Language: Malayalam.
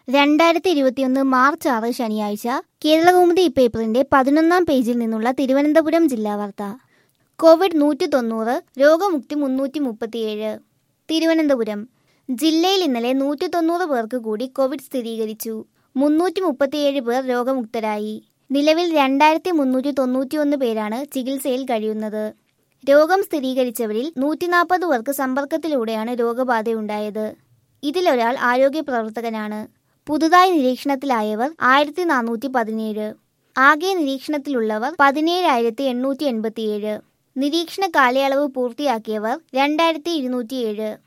രണ്ടായിരത്തി ഇരുപത്തിയൊന്ന് മാർച്ച് ആറ് ശനിയാഴ്ച കേരളകൗമുദി പേപ്പറിന്റെ പതിനൊന്നാം പേജിൽ നിന്നുള്ള തിരുവനന്തപുരം ജില്ലാ വാർത്ത കോവിഡ് നൂറ്റി തൊണ്ണൂറ് രോഗമുക്തി മുന്നൂറ്റി മുപ്പത്തിയേഴ് തിരുവനന്തപുരം ജില്ലയിൽ ഇന്നലെ നൂറ്റി തൊണ്ണൂറ് പേർക്ക് കൂടി കോവിഡ് സ്ഥിരീകരിച്ചു മുന്നൂറ്റി മുപ്പത്തിയേഴ് പേർ രോഗമുക്തരായി നിലവിൽ രണ്ടായിരത്തി മുന്നൂറ്റി തൊണ്ണൂറ്റിയൊന്ന് പേരാണ് ചികിത്സയിൽ കഴിയുന്നത് രോഗം സ്ഥിരീകരിച്ചവരിൽ നൂറ്റി നാൽപ്പത് പേർക്ക് സമ്പർക്കത്തിലൂടെയാണ് രോഗബാധയുണ്ടായത് ഇതിലൊരാൾ ആരോഗ്യ പ്രവർത്തകനാണ് പുതുതായി നിരീക്ഷണത്തിലായവർ ആയിരത്തി നാനൂറ്റി പതിനേഴ് ആകെ നിരീക്ഷണത്തിലുള്ളവർ പതിനേഴായിരത്തി എണ്ണൂറ്റി എൺപത്തിയേഴ് നിരീക്ഷണ കാലയളവ് പൂർത്തിയാക്കിയവർ രണ്ടായിരത്തി ഇരുന്നൂറ്റിയേഴ്